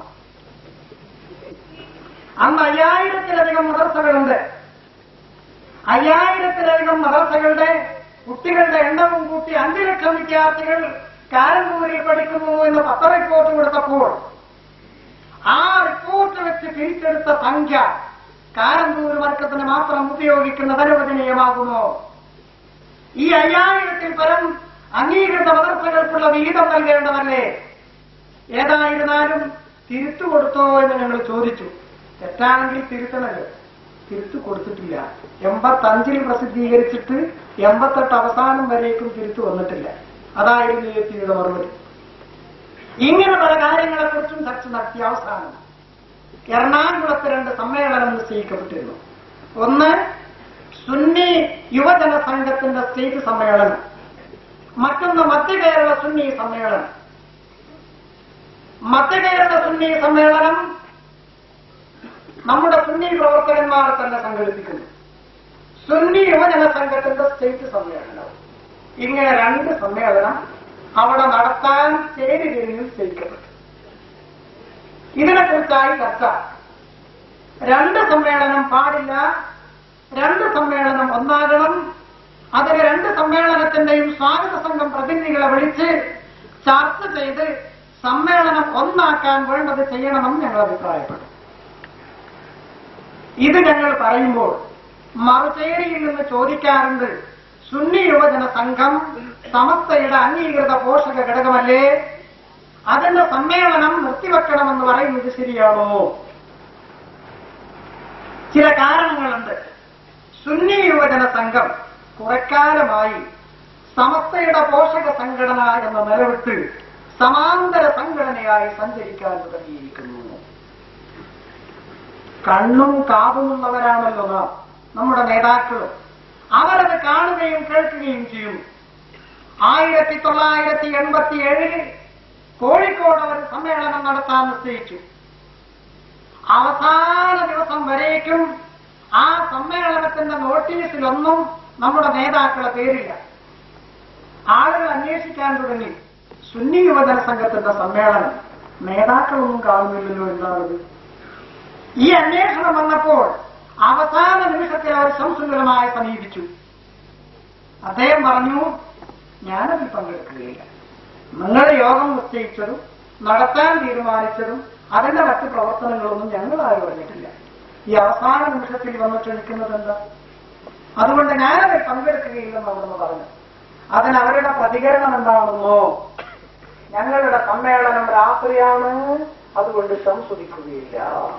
അന്ന് അയ്യായിരത്തിലധികം മദ്രസകളുണ്ട് അയ്യായിരത്തിലധികം മദ്രസകളുടെ കുട്ടികളുടെ എണ്ണവും കൂട്ടി അഞ്ചു ലക്ഷം വിദ്യാർത്ഥികൾ കാരന്തൂരിൽ പഠിക്കുന്നു എന്ന് പത്ര റിപ്പോർട്ട് കൊടുത്തപ്പോൾ ആ റിപ്പോർട്ട് വെച്ച് തിരിച്ചെടുത്ത സംഖ്യ കാരന്തൂർ വർഗത്തിന് മാത്രം ഉപയോഗിക്കുന്നത് അനുവദനീയമാകുമോ ഈ അയ്യായിരത്തിൽ പരം അംഗീകൃത മദർസകൾക്കുള്ള വിഹിതം നൽകേണ്ടതല്ലേ ഏതായിരുന്നാലും തിരുത്തു കൊടുത്തോ എന്ന് ഞങ്ങൾ ചോദിച്ചു തെറ്റാണെങ്കിൽ തിരുത്തണല്ലോ തിരുത്തു കൊടുത്തിട്ടില്ല എൺപത്തഞ്ചിൽ പ്രസിദ്ധീകരിച്ചിട്ട് എൺപത്തെട്ട് അവസാനം വരേക്കും തിരുത്തു വന്നിട്ടില്ല അതായിരുന്നു എ പിയുടെ മറുപടി ഇങ്ങനെ പല കാര്യങ്ങളെക്കുറിച്ചും ചർച്ച നടത്തിയ അവസാനം എറണാകുളത്ത് രണ്ട് സമ്മേളനം നിശ്ചയിക്കപ്പെട്ടിരുന്നു ഒന്ന് സുന്നി യുവജന സംഘത്തിന്റെ സ്റ്റേറ്റ് സമ്മേളനം മറ്റൊന്ന് മധ്യ കേരള സുന്നി സമ്മേളനം മധ്യ കേരള സുന്നി സമ്മേളനം നമ്മുടെ സുന്നി പ്രവർത്തകന്മാർ തന്നെ സംഘടിപ്പിക്കുന്നു സുന്നി യുവജന സംഘത്തിന്റെ സ്റ്റേറ്റ് സമ്മേളനം ഇങ്ങനെ രണ്ട് സമ്മേളനം അവിടെ നടത്താൻ ചേരിതിരിഞ്ഞ് നിശ്ചയിക്കപ്പെട്ടു ഇതിനെക്കുറിച്ചായി ചർച്ച രണ്ട് സമ്മേളനം പാടില്ല രണ്ട് സമ്മേളനം ഒന്നാകണം അതിന് രണ്ട് സമ്മേളനത്തിന്റെയും സ്വാഗത സംഘം പ്രതിനിധികളെ വിളിച്ച് ചർച്ച ചെയ്ത് സമ്മേളനം ഒന്നാക്കാൻ വേണ്ടത് ചെയ്യണമെന്ന് ഞങ്ങൾ അഭിപ്രായപ്പെട്ടു ഇത് ഞങ്ങൾ പറയുമ്പോൾ മറുചേരിയിൽ നിന്ന് ചോദിക്കാറുണ്ട് സുന്നി യുവജന സംഘം സമസ്തയുടെ അംഗീകൃത പോഷക ഘടകമല്ലേ അതിന്റെ സമ്മേളനം നിർത്തിവെക്കണമെന്ന് പറയുന്നത് ശരിയാണോ ചില കാരണങ്ങളുണ്ട് സുന്നി യുവജന സംഘം കുറക്കാലമായി സമസ്തയുടെ പോഷക സംഘടന എന്ന നിലവിട്ട് സമാന്തര സംഘടനയായി സഞ്ചരിക്കാൻ തുടങ്ങിയിരിക്കുന്നു കണ്ണും കാതുമുള്ളവരാണല്ലോ നാം നമ്മുടെ നേതാക്കളും അവരത് കാണുകയും കേൾക്കുകയും ചെയ്യും ആയിരത്തി തൊള്ളായിരത്തി എൺപത്തി ഏഴിൽ കോഴിക്കോട് അവർ സമ്മേളനം നടത്താൻ നിശ്ചയിച്ചു അവസാന ദിവസം വരേക്കും ആ സമ്മേളനത്തിന്റെ നോട്ടീസിലൊന്നും നമ്മുടെ നേതാക്കളെ പേരില്ല ആളുകൾ അന്വേഷിക്കാൻ തുടങ്ങി സുന്നി യുവജന സംഘത്തിന്റെ സമ്മേളനം നേതാക്കളൊന്നും കാണുന്നില്ലല്ലോ എന്താണത് ഈ അന്വേഷണം വന്നപ്പോൾ അവസാന നിമിഷത്തിൽ അവർ സംസുന്ദരമായി സമീപിച്ചു അദ്ദേഹം പറഞ്ഞു ഞാനതിൽ പങ്കെടുക്കുകയില്ല നിങ്ങളുടെ യോഗം നിശ്ചയിച്ചതും നടത്താൻ തീരുമാനിച്ചതും അതിന്റെ മറ്റ് പ്രവർത്തനങ്ങളൊന്നും ഞങ്ങൾ ആരും അറിഞ്ഞിട്ടില്ല ഈ അവസാന നിമിഷത്തിൽ വന്ന് ക്ഷണിക്കുന്നത് എന്താ അതുകൊണ്ട് ഞാനതിൽ പങ്കെടുക്കുകയില്ലെന്ന് അവിടുന്ന് പറഞ്ഞു അതിന് അവരുടെ പ്രതികരണം എന്താണെന്നോ ഞങ്ങളുടെ സമ്മേളനം രാത്രിയാണ് അതുകൊണ്ട് സംസ്വദിക്കുകയില്ല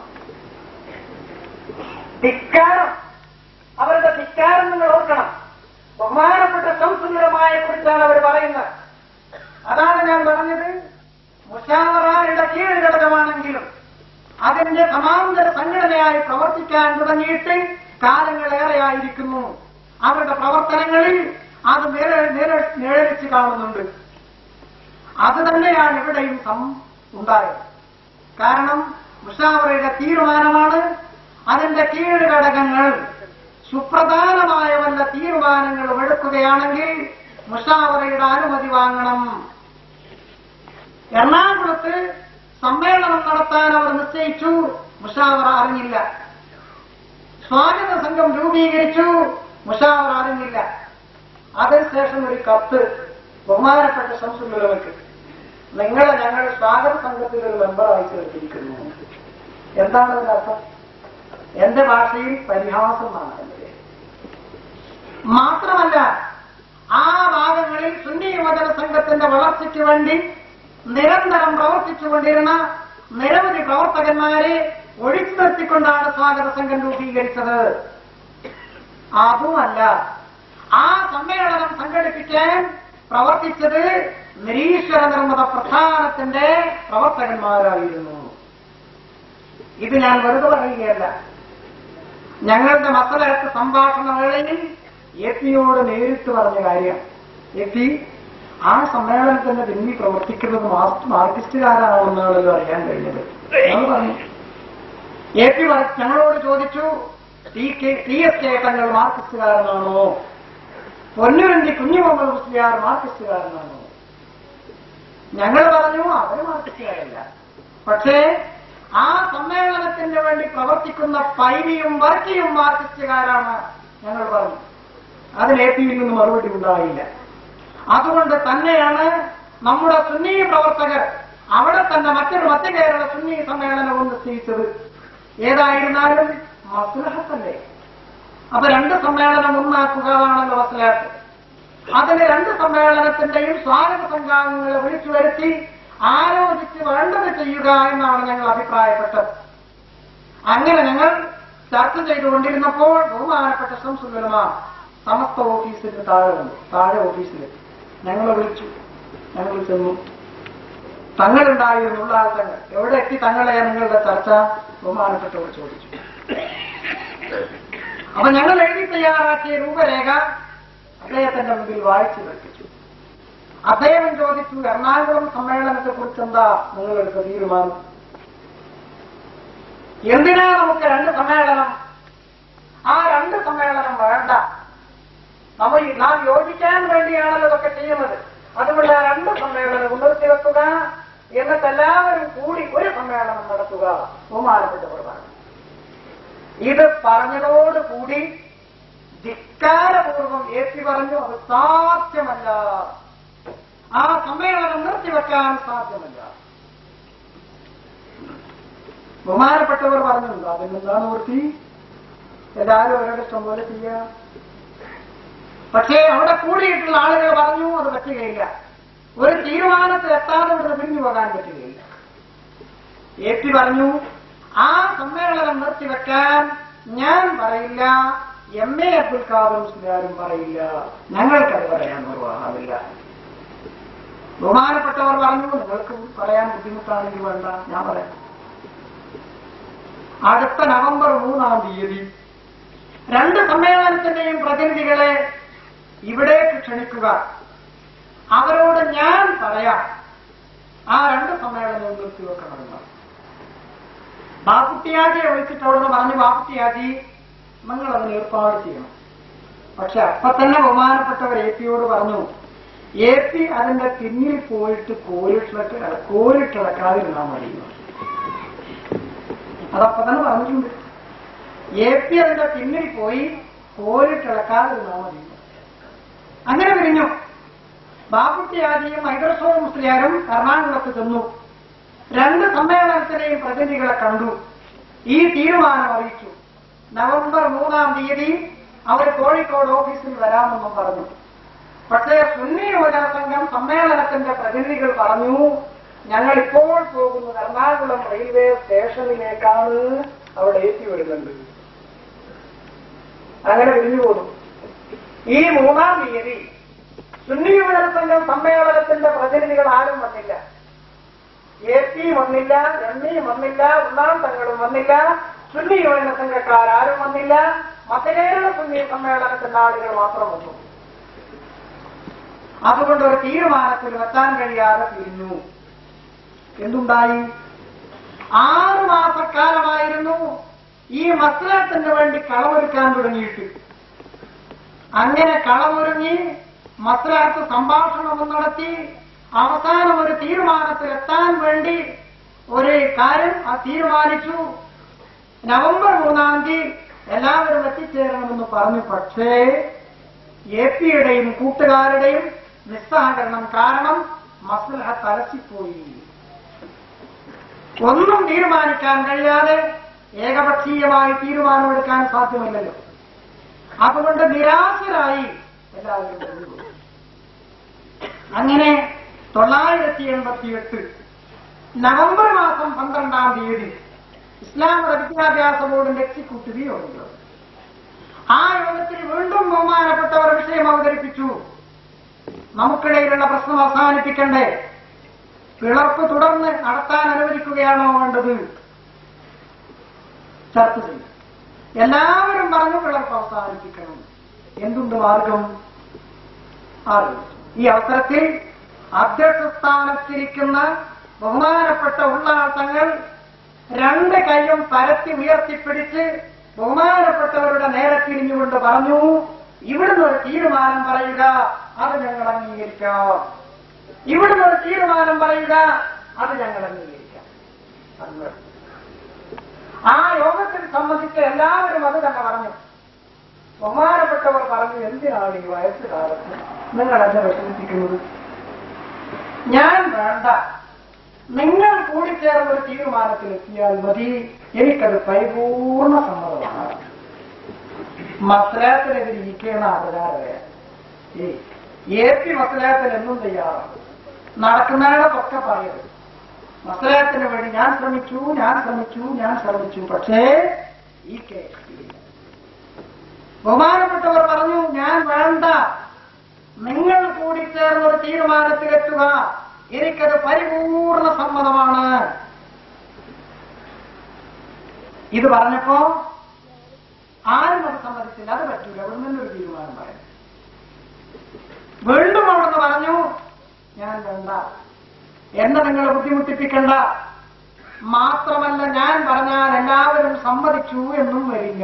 ധിക്കാരം അവരുടെ ധിക്കാരം നിങ്ങൾ ഓർക്കണം ബഹുമാനപ്പെട്ട സംസുന്ദരമായ കുറിച്ചാണ് അവർ പറയുന്നത് അതാണ് ഞാൻ പറഞ്ഞത് മുഷാവറായുടെ കീഴ്ഘടകമാണെങ്കിലും അതിന്റെ സമാന്തര സംഘടനയായി പ്രവർത്തിക്കാൻ തുടങ്ങിയിട്ട് കാലങ്ങളേറെയായിരിക്കുന്നു അവരുടെ പ്രവർത്തനങ്ങളിൽ അത് നിഴ- നിഴ- നിഴലിച്ച് കാണുന്നുണ്ട് അത് തന്നെയാണ് ഇവിടെയും സം ഉണ്ടായത് കാരണം മുഷാവറയുടെ തീരുമാനമാണ് അതിന്റെ കീഴ്ഘടകങ്ങൾ സുപ്രധാനമായ വല്ല തീരുമാനങ്ങളും എടുക്കുകയാണെങ്കിൽ മുഷാവറയുടെ അനുമതി വാങ്ങണം എറണാകുളത്ത് സമ്മേളനം നടത്താൻ അവർ നിശ്ചയിച്ചു മുഷാവറ അറിഞ്ഞില്ല സ്വാഗത സംഘം രൂപീകരിച്ചു മുഷാവറ അറിഞ്ഞില്ല അതിനുശേഷം ഒരു കത്ത് ബഹുമാനപ്പെട്ട സംസുലമയ്ക്ക് നിങ്ങളെ ഞങ്ങൾ സ്വാഗത സംഘത്തിൽ ഒരു മെമ്പറായി ചേർത്തിരിക്കുന്നു എന്താണ് അതിനർത്ഥം എന്റെ ഭാഷയിൽ പരിഹാസമാണ് എന്റെ മാത്രമല്ല ആ ഭാഗങ്ങളിൽ സുന്നി യുവജന സംഘത്തിന്റെ വളർച്ചയ്ക്ക് വേണ്ടി നിരന്തരം പ്രവർത്തിച്ചുകൊണ്ടിരുന്ന നിരവധി പ്രവർത്തകന്മാരെ ഒഴിച്ചു നിർത്തിക്കൊണ്ടാണ് സ്വാഗത സംഘം രൂപീകരിച്ചത് അതുമല്ല ആ സമ്മേളനം സംഘടിപ്പിക്കാൻ പ്രവർത്തിച്ചത് നിരീശ്വര നിർമ്മത പ്രസ്ഥാനത്തിന്റെ പ്രവർത്തകന്മാരായിരുന്നു ഇത് ഞാൻ വെറുതെ പറയുകയല്ല ഞങ്ങളുടെ മക്കളടുത്ത് സംഭാഷണ വേളയിൽ എ പിയോട് നേരിട്ട് പറഞ്ഞ കാര്യം എ പി ആ സമ്മേളനത്തിന്റെ പിന്നിൽ പ്രവർത്തിക്കുന്നത് മാർക്സ്- മാർക്സിസ്റ്റുകാരാണെന്നാണല്ലോ അറിയാൻ കഴിഞ്ഞത് ഞങ്ങൾ പറഞ്ഞു എ പി പറ- ഞങ്ങളോട് ചോദിച്ചു T K T S K Thangal മാർക്സിസ്റ്റുകാരനാണോ പൊന്നുവണ്ടി കുഞ്ഞുമുഹമ്മദ് മുസ്ലിയാർ മാർക്സിസ്റ്റുകാരനാണോ ഞങ്ങൾ പറഞ്ഞു അവര് മാർക്സിസ്റ്റുകാരല്ല പക്ഷേ ആ സമ്മേളനത്തിന് വേണ്ടി പ്രവർത്തിക്കുന്ന പൈനിയും വർക്കിയും മാർക്സിസ്റ്റുകാരാണ് ഞങ്ങൾ പറഞ്ഞു അതിന് എ പിയിൽ നിന്ന് മറുപടി ഉണ്ടായില്ല അതുകൊണ്ട് തന്നെയാണ് നമ്മുടെ സുന്നി പ്രവർത്തകർ അവിടെ തന്നെ മറ്റൊരു മധ്യ കേരള സുന്നി സമ്മേളനവും നിശ്ചയിച്ചത് ഏതായിരുന്നാലും മസ്ലഹത്തല്ലേ അപ്പൊ രണ്ട് സമ്മേളനം ഒന്നാക്കുകയാണല്ലോ മസ്ലഹത്ത് അതിന് രണ്ട് സമ്മേളനത്തിന്റെയും സ്വാഗത സംഘാംഗങ്ങളെ വിളിച്ചു വരുത്തി ആലോചിച്ച് വേണ്ടത് ചെയ്യുക എന്നാണ് ഞങ്ങൾ അഭിപ്രായപ്പെട്ടത് അങ്ങനെ ഞങ്ങൾ ചർച്ച ചെയ്തുകൊണ്ടിരുന്നപ്പോൾ ബഹുമാനപ്പെട്ട സംസുലമ സമസ്ത ഓഫീസിന് താഴെ വന്നു താഴെ ഓഫീസിൽ ഞങ്ങളെ വിളിച്ചു ഞങ്ങൾ ചെന്നു തങ്ങളുണ്ടായിരുന്നുള്ള ആൾ തങ്ങൾ എവിടെ എത്തി തങ്ങളെ നിങ്ങളുടെ ചർച്ച ബഹുമാനപ്പെട്ടവർ ചോദിച്ചു അപ്പൊ ഞങ്ങൾ എഴുതി തയ്യാറാക്കിയ രൂപരേഖ അദ്ദേഹത്തിന്റെ മുമ്പിൽ വായിച്ചു കേൾപ്പിച്ചു അദ്ദേഹം ചോദിച്ചു എറണാകുളം സമ്മേളനത്തെ കുറിച്ച് എന്താ നിങ്ങളെടുത്ത തീരുമാനം എന്തിനാ നമുക്ക് രണ്ട് സമ്മേളനം ആ രണ്ട് സമ്മേളനം വേണ്ട നമ്മൾ നാം യോജിക്കാൻ വേണ്ടിയാണല്ലോ ഇതൊക്കെ ചെയ്യുന്നത് അതുകൊണ്ട് ആ രണ്ട് സമ്മേളനം നിർത്തിവെക്കുക എന്നിട്ട് എല്ലാവരും കൂടി ഒരു സമ്മേളനം നടത്തുക ബഹുമാനപ്പെട്ടവർ പറഞ്ഞു ഇത് പറഞ്ഞതോടുകൂടി ധിക്കാരപൂർവം ഏറ്റി പറഞ്ഞു അത് സാധ്യമല്ല ആ സമ്മേളനം നിർത്തിവെക്കാൻ സാധ്യമല്ല ബഹുമാനപ്പെട്ടവർ പറഞ്ഞിട്ടുണ്ട് അതിനെന്താണ് വൃത്തി എല്ലാവരും അവരുടെ ഇഷ്ടം പോലെ ചെയ്യാം പക്ഷേ അവിടെ കൂടിയിട്ടുള്ള ആളുകൾ പറഞ്ഞു അത് പറ്റുകയില്ല ഒരു തീരുമാനത്തിൽ എത്താതെ ഇവിടെ പിരിഞ്ഞു പോകാൻ പറ്റുകയില്ല എ പി പറഞ്ഞു ആ സമ്മേളനം നിർത്തിവെക്കാൻ ഞാൻ പറയില്ല എം എ അബ്ദുൽ ഖാദർ മുസ്ലിയാരും പറയില്ല ഞങ്ങൾക്കത് പറയാൻ നിർവാഹമില്ല ബഹുമാനപ്പെട്ടവർ പറഞ്ഞു നിങ്ങൾക്ക് പറയാൻ ബുദ്ധിമുട്ടാണെങ്കിൽ വേണ്ട ഞാൻ പറയാം അടുത്ത നവംബർ മൂന്നാം തീയതി രണ്ട് സമ്മേളനത്തിന്റെയും പ്രതിനിധികളെ ഇവിടേക്ക് ക്ഷണിക്കുക അവരോട് ഞാൻ പറയാം ആ രണ്ട് സമ്മേളനവും നിർത്തിവെക്കണമെന്ന് ബാപ്പുട്ടിയാജിയെ വിളിച്ചിട്ട് അവിടുന്ന് പറഞ്ഞു ബാപ്പുട്ടിയാജി നിങ്ങൾ അതിന് ഏർപ്പാട് ചെയ്യണം പക്ഷെ അപ്പൊ തന്നെ ബഹുമാനപ്പെട്ടവർ എ പിയോട് പറഞ്ഞു എ പി അതിന്റെ പിന്നിൽ പോയിട്ട് കോലിട്ടിളക്ക കോലിട്ടിളക്കാതിരുന്നാൽ മതി അതപ്പൊ തന്നെ പറഞ്ഞിട്ടുണ്ട് എ പി അതിന്റെ പിന്നിൽ പോയി കോലിട്ടിളക്കാതിരുന്നാൽ മതി അങ്ങനെ പിരിഞ്ഞു ബാപ്പുട്ടി ആദിയും ഹൈദർസോ മുസ്ലിയാരും എറണാകുളത്ത് ചെന്നു രണ്ട് സമ്മേളനത്തിലെയും പ്രതിനിധികളെ കണ്ടു ഈ തീരുമാനം അറിയിച്ചു നവംബർ മൂന്നാം തീയതി അവർ കോഴിക്കോട് ഓഫീസിൽ വരാമെന്നും പറഞ്ഞു പക്ഷേ സുന്നി യുവജന സംഘം സമ്മേളനത്തിന്റെ പ്രതിനിധികൾ പറഞ്ഞു ഞങ്ങൾ ഇപ്പോൾ പോകുന്നത് എറണാകുളം റെയിൽവേ സ്റ്റേഷനിലേക്കാണ് അവിടെ എത്തി വരുന്നുണ്ട് അങ്ങനെ പിരിഞ്ഞു പോകുന്നു ഈ മൂന്നാം തീയതി സുന്നി യുവജന സംഘം സമ്മേളനത്തിന്റെ പ്രതിനിധികൾ ആരും വന്നില്ല എ പി വന്നില്ല എം ഇ വന്നില്ല ഒന്നാം തങ്ങളും വന്നില്ല സുന്നി യുവജന സംഘക്കാരും വന്നില്ല മതേതര സുന്നി സമ്മേളനത്തിന്റെ ആളുകൾ മാത്രം വന്നു അതുകൊണ്ട് ഒരു തീരുമാനത്തിൽ എത്താൻ കഴിയാതെ പിരിഞ്ഞു എന്തുണ്ടായി ആറു മാസക്കാലമായിരുന്നു ഈ മസ്ലഹത്തിന് വേണ്ടി കളമൊരുക്കാൻ തുടങ്ങിയിട്ട് അങ്ങനെ കളമൊരുങ്ങി മസ്ലഹത്ത് സംഭാഷണവും നടത്തി അവസാനം ഒരു തീരുമാനത്തിലെത്താൻ വേണ്ടി ഒരു കാര്യം ആ തീരുമാനിച്ചു നവംബർ മൂന്നാം തീയതി എല്ലാവരും എത്തിച്ചേരണമെന്ന് പറഞ്ഞു പക്ഷേ എ പിയുടെയും കൂട്ടുകാരുടെയും നിസ്സഹകരണം കാരണം മസ്ലഹത്ത് അലസിപ്പോയി ഒന്നും തീരുമാനിക്കാൻ കഴിയാതെ ഏകപക്ഷീയമായി തീരുമാനമെടുക്കാൻ സാധ്യമല്ലല്ലോ അതുകൊണ്ട് നിരാശരായി എല്ലാവരും ഒന്നുകൂടി. അങ്ങനെ തൊള്ളായിരത്തി എൺപത്തിയെട്ട് നവംബർ മാസം പന്ത്രണ്ടാം തീയതി ഇസ്ലാമിക വിദ്യാഭ്യാസ ബോർഡിന്റെ എക്സിക്യൂട്ടീവ് യോഗം ചേർന്നു. ആ യോഗത്തിൽ വീണ്ടും ബഹുമാനപ്പെട്ടവർ വിഷയം അവതരിപ്പിച്ചു നമുക്കിടയിലുള്ള പ്രശ്നം അവസാനിപ്പിക്കണ്ടേ പിളർപ്പ് തുടർന്ന് നടത്താൻ അനുവദിക്കുകയാണോ വേണ്ടത് ചർച്ച ചെയ്യും എല്ലാവരും പറഞ്ഞു പിളർപ്പ് അവസാനിപ്പിക്കണം എന്തുണ്ട് മാർഗം ആലോചിച്ചു ഈ അവസരത്തിൽ അധ്യക്ഷ സ്ഥാനത്തിരിക്കുന്ന ബഹുമാനപ്പെട്ട ഉള്ളാട്ടങ്ങൾ രണ്ട് കൈയും പരത്തി ഉയർത്തിപ്പിടിച്ച് ബഹുമാനപ്പെട്ടവരുടെ നേരെ തിരിഞ്ഞുകൊണ്ട് പറഞ്ഞു ഇവിടുന്ന് ഒരു തീരുമാനം പറയുക അത് ഞങ്ങൾ അംഗീകരിക്കാം ഇവിടുന്ന് ഒരു തീരുമാനം പറയുക അത് ഞങ്ങൾ അംഗീകരിക്കാം അന്ന് ആ യോഗത്തിൽ സംബന്ധിച്ച് എല്ലാവരും അത് തന്നെ പറഞ്ഞു ബഹുമാനപ്പെട്ടവർ പറഞ്ഞു എന്തിനാണ് ഈ വയസ്സുകാലത്ത് നിങ്ങൾ എന്നെ വിഷമിപ്പിക്കുന്നത് ഞാൻ വേണ്ട നിങ്ങൾ കൂടിച്ചേർന്ന് ഒരു തീരുമാനത്തിലെത്തിയാൽ മതി എനിക്കത് പരിപൂർണ സമ്മതമാണ് മസ്ലാത്തിനെതിരെ ഇരിക്കുന്ന ആധാരവേ ഏ പി മസ്ലാത്തിന് എന്നും തയ്യാറാണ് നടക്കുന്നതൊക്കെ പറയരുത് മസ്ലാത്തിന് വേണ്ടി ഞാൻ ശ്രമിച്ചു ഞാൻ ശ്രമിച്ചു ഞാൻ ശ്രമിച്ചു പക്ഷേ ഈ കേസ് ബഹുമാനപ്പെട്ടവർ പറഞ്ഞു ഞാൻ വേണ്ട നിങ്ങൾ കൂടി ചേർന്ന് ഒരു തീരുമാനത്തിലെത്തുക എനിക്കത് പരിപൂർണ സമ്മതമാണ് ഇത് പറഞ്ഞപ്പോ ആരും അത് സമ്മതിച്ചില്ല അത് പറ്റൂല അവിടെ നിന്നൊരു തീരുമാനം പറയാം വീണ്ടും അവിടുന്ന് പറഞ്ഞു ഞാൻ വേണ്ട എന്നെ നിങ്ങൾ ബുദ്ധിമുട്ടിപ്പിക്കണ്ട മാത്രമല്ല ഞാൻ പറഞ്ഞാൽ എല്ലാവരും സമ്മതിച്ചു എന്നും വരില്ല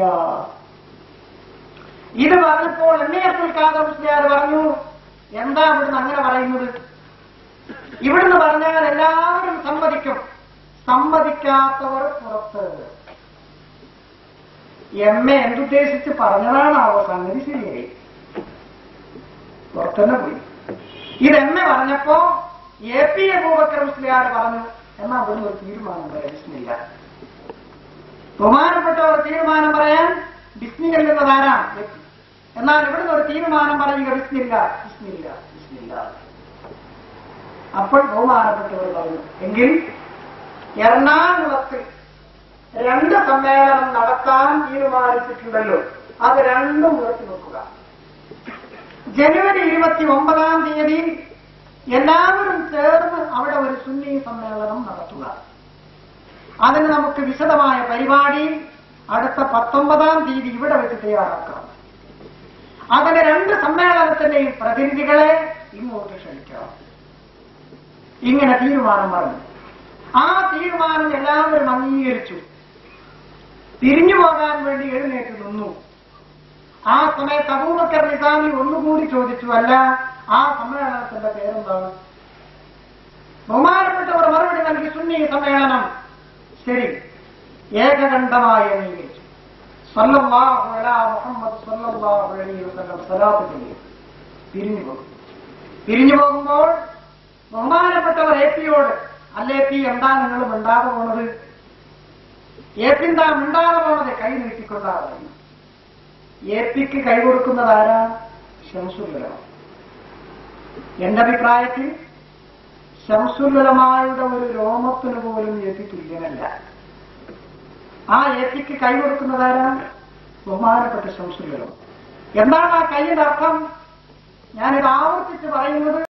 ഇത് പറഞ്ഞപ്പോൾ എൻ എസ് കാദംസ്ലിയാർ പറഞ്ഞു എന്താ ഇവിടുന്ന് അങ്ങനെ പറയുന്നത് ഇവിടുന്ന് പറഞ്ഞാൽ എല്ലാവരും സമ്മതിക്കും സമ്മതിക്കാത്തവർ പുറത്ത് എം എ എന്തുദ്ദേശിച്ച് പറഞ്ഞതാണാവോ സംഗതി ശരിയായി പുറത്തുതന്നെ പോയി ഇത് എം എ പറഞ്ഞപ്പോ എ പി അബൂബക്കർ മുസ്ലിയാർ പറഞ്ഞു എന്നാ അവിടുന്ന് ഒരു തീരുമാനം പറയാൻ ബിസ്മില്ല ബഹുമാനപ്പെട്ടവർ തീരുമാനം പറയാൻ ബിസ്മില്ലെന്നത് ആരാണ് എ പി. എന്നാൽ ഇവിടുന്ന് ഒരു തീരുമാനം പറയുക ബിസ്മില്ല ബിസ്മില്ല ബിസ്മില്ല അപ്പോൾ ബഹുമാനപ്പെട്ടവർ പറഞ്ഞു എങ്കിൽ എറണാകുളത്ത് രണ്ട് സമ്മേളനം നടത്താൻ തീരുമാനിച്ചിട്ടുണ്ടല്ലോ അത് രണ്ടും ഉയർത്തി നോക്കുക ജനുവരി ഇരുപത്തി ഒമ്പതാം തീയതി എല്ലാവരും ചേർന്ന് അവിടെ ഒരു സുന്നി സമ്മേളനം നടത്തുക അതിന് നമുക്ക് വിശദമായ പരിപാടി അടുത്ത പത്തൊമ്പതാം തീയതി ഇവിടെ വെച്ച് തയ്യാറാക്കാം അതിന് രണ്ട് സമ്മേളനത്തിന്റെയും പ്രതിനിധികളെ ഇങ്ങോട്ട് ക്ഷണിക്കാം ഇങ്ങനെ തീരുമാനം പറഞ്ഞു ആ തീരുമാനം എല്ലാവരും അംഗീകരിച്ചു തിരിഞ്ഞു പോകാൻ വേണ്ടി എഴുന്നേറ്റ് നിന്നു ആ സമയത്ത് അബൂബക്കർ നിസാമി ഒന്നുകൂടി ചോദിച്ചു അല്ല ആ സമ്മേളനത്തിന്റെ പേരെന്താണ് ബഹുമാനപ്പെട്ടവർ മറുപടി നൽകി സുന്നി സമ്മേളനം ശരി ഏകകണ്ഠമായി അംഗീകരിച്ചു സല്ലല്ലാഹു അലാ മുഹമ്മദ് സല്ലല്ലാഹു അലൈഹി വസല്ലം സലാത്ത് ചെയ്യും പിരിഞ്ഞു പോകും പിരിഞ്ഞു പോകുമ്പോൾ ബഹുമാനപ്പെട്ടവർ എ പിയോട് അല്ലേ പി എന്താ നിങ്ങൾ മിണ്ടാതെ പോണത് എ പി എന്താ മിണ്ടാതെ പോണത് കൈ നീട്ടിക്കൊണ്ടാ പറയുന്നു എ പിക്ക് കൈ കൊടുക്കുന്നത് ആരാ ശംസുല്ലമാണ് എന്റെ അഭിപ്രായത്തിൽ ശംസുല്ലമായുടെ ഒരു രോമത്തിന് പോലും എ പി തുല്യനല്ല ആ എ പിക്ക് കൈ കൊടുക്കുന്നത് ആരാ ബഹുമാനപ്പെട്ട ശംസുല്ലം എന്താണ് ആ കൈയുടെ അർത്ഥം ഞാനിത് ആവർത്തിച്ച് പറയുന്നത്